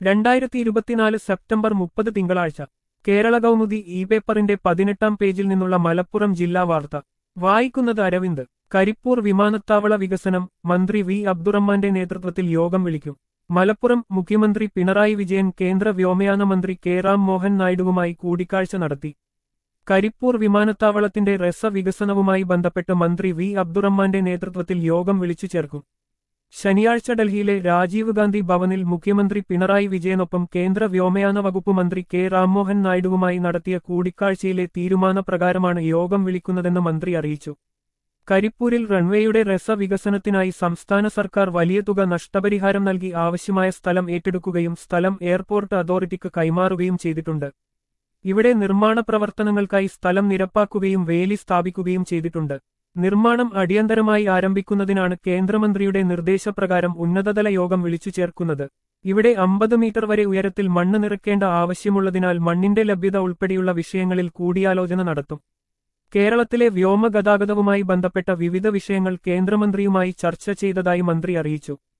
രണ്ടായിരത്തി ഇരുപത്തിനാല് സെപ്റ്റംബർ മുപ്പത് തിങ്കളാഴ്ച കേരള കൗമുദി ഇ പേപ്പറിന്റെ പതിനെട്ടാം പേജിൽ നിന്നുള്ള മലപ്പുറം ജില്ലാ വാർത്ത വായിക്കുന്നത് അരവിന്ദ് കരിപ്പൂർ വിമാനത്താവള വികസനം മന്ത്രി വി അബ്ദുറഹ്മാന്റെ നേതൃത്വത്തിൽ യോഗം വിളിക്കും മലപ്പുറം മുഖ്യമന്ത്രി പിണറായി വിജയൻ കേന്ദ്ര വ്യോമയാന മന്ത്രി കെ റാം മോഹൻ നായിഡുവുമായി കൂടിക്കാഴ്ച നടത്തി കരിപ്പൂർ വിമാനത്താവളത്തിന്റെ രസ വികസനവുമായി ബന്ധപ്പെട്ട് മന്ത്രി വി അബ്ദുറഹ്മാന്റെ നേതൃത്വത്തിൽ യോഗം വിളിച്ചു ചേർക്കും ശനിയാഴ്ച ഡൽഹിയിലെ രാജീവ് ഗാന്ധി ഭവനിൽ മുഖ്യമന്ത്രി പിണറായി വിജയനൊപ്പം കേന്ദ്ര വ്യോമയാന വകുപ്പ് മന്ത്രി കെ രാംമോഹൻ നായിഡുവുമായി നടത്തിയ കൂടിക്കാഴ്ചയിലെ തീരുമാനപ്രകാരമാണ് യോഗം വിളിക്കുന്നതെന്ന് മന്ത്രി അറിയിച്ചു കരിപ്പൂരിൽ റൺവേയുടെ രസ വികസനത്തിനായി സംസ്ഥാന സർക്കാർ വലിയ തുക നഷ്ടപരിഹാരം നൽകി ആവശ്യമായ സ്ഥലം ഏറ്റെടുക്കുകയും സ്ഥലം എയർപോർട്ട് അതോറിറ്റിക്ക് കൈമാറുകയും ചെയ്തിട്ടുണ്ട് ഇവിടെ നിർമ്മാണ പ്രവർത്തനങ്ങൾക്കായി സ്ഥലം നിരപ്പാക്കുകയും വേലി സ്ഥാപിക്കുകയും ചെയ്തിട്ടുണ്ട് നിർമ്മാണം അടിയന്തരമായി ആരംഭിക്കുന്നതിനാണ് കേന്ദ്രമന്ത്രിയുടെ നിർദ്ദേശപ്രകാരം ഉന്നതതല യോഗം വിളിച്ചു ചേർക്കുന്നത് ഇവിടെ അമ്പത് മീറ്റർ വരെ ഉയരത്തിൽ മണ്ണ് നിറയ്ക്കേണ്ട ആവശ്യമുള്ളതിനാൽ മണ്ണിന്റെ ലഭ്യത ഉൾപ്പെടെയുള്ള വിഷയങ്ങളിൽ കൂടിയാലോചന നടത്തും കേരളത്തിലെ വ്യോമഗതാഗതവുമായി ബന്ധപ്പെട്ട വിവിധ വിഷയങ്ങൾ കേന്ദ്രമന്ത്രിയുമായി ചർച്ച ചെയ്തതായി മന്ത്രി അറിയിച്ചു